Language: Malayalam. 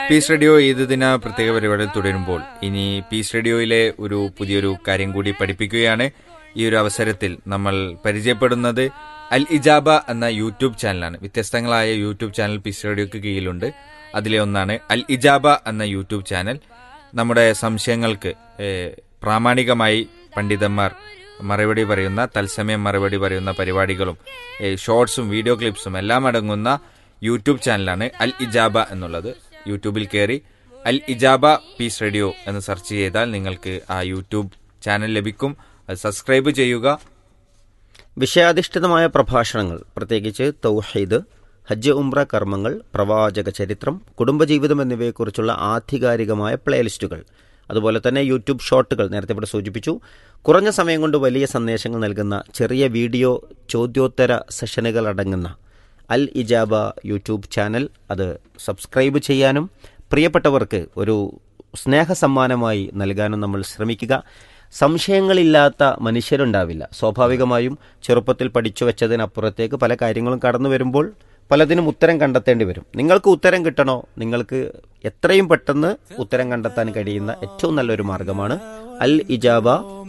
പീസ് റേഡിയോ ഈദ് ദിന പ്രത്യേക പരിപാടിയിൽ തുടരുമ്പോൾ ഇനി പീസ് റേഡിയോയിലെ ഒരു പുതിയൊരു കാര്യം കൂടി പഠിപ്പിക്കുകയാണ് ഈ ഒരു അവസരത്തിൽ നമ്മൾ പരിചയപ്പെടുന്നത് അൽ ഇജാബ എന്ന യൂട്യൂബ് ചാനലാണ് വ്യത്യസ്തങ്ങളായ യൂട്യൂബ് ചാനൽ പീസ് റേഡിയോക്ക് കീഴിലുണ്ട് അതിലെ ഒന്നാണ് അൽ ഇജാബ എന്ന യൂട്യൂബ് ചാനൽ നമ്മുടെ സംശയങ്ങൾക്ക് ഏഹ്, പ്രാമാണികമായി പണ്ഡിതന്മാർ മറുപടി പറയുന്ന തത്സമയം മറുപടി പറയുന്ന പരിപാടികളും ഏഹ്, ഷോർട്സും വീഡിയോ ക്ലിപ്സും എല്ലാം അടങ്ങുന്ന യൂട്യൂബ് ചാനലാണ് അൽ ഇജാബ എന്നുള്ളത് യൂട്യൂബിൽ കയറി അൽ ഇജാബ പീസ് റേഡിയോ എന്ന് സെർച്ച് ചെയ്താൽ നിങ്ങൾക്ക് ആ യൂട്യൂബ് ചാനൽ ലഭിക്കും അത് സബ്സ്ക്രൈബ് ചെയ്യുക വിഷയാധിഷ്ഠിതമായ പ്രഭാഷണങ്ങൾ പ്രത്യേകിച്ച് തൗഹീദ് ഹജ്ജ് ഉംറ കർമ്മങ്ങൾ പ്രവാചക ചരിത്രം കുടുംബജീവിതം എന്നിവയെക്കുറിച്ചുള്ള ആധികാരികമായ പ്ലേലിസ്റ്റുകൾ അതുപോലെ തന്നെ യൂട്യൂബ് ഷോർട്ടുകൾ നേരത്തെ ഇവിടെ സൂചിപ്പിച്ചു കുറഞ്ഞ സമയം കൊണ്ട് വലിയ സന്ദേശങ്ങൾ നൽകുന്ന ചെറിയ വീഡിയോ ചോദ്യോത്തര സെഷനുകൾ അടങ്ങുന്ന അൽ ഇജാബ യൂട്യൂബ് ചാനൽ അത് സബ്സ്ക്രൈബ് ചെയ്യാനും പ്രിയപ്പെട്ടവർക്ക് ഒരു സ്നേഹസമ്മാനമായി നൽകാനും നമ്മൾ ശ്രമിക്കുക സംശയങ്ങളില്ലാത്ത മനുഷ്യരുണ്ടാവില്ല സ്വാഭാവികമായും ചെറുപ്പത്തിൽ പഠിച്ചു വെച്ചതിനപ്പുറത്തേക്ക് പല കാര്യങ്ങളും കടന്നു വരുമ്പോൾ പലതിനും ഉത്തരം കണ്ടെത്തേണ്ടി വരും നിങ്ങൾക്ക് ഉത്തരം കിട്ടണോ നിങ്ങൾക്ക് എത്രയും പെട്ടെന്ന് ഉത്തരം കണ്ടെത്താൻ കഴിയുന്ന ഏറ്റവും നല്ലൊരു മാർഗമാണ് അൽ ഇജാബ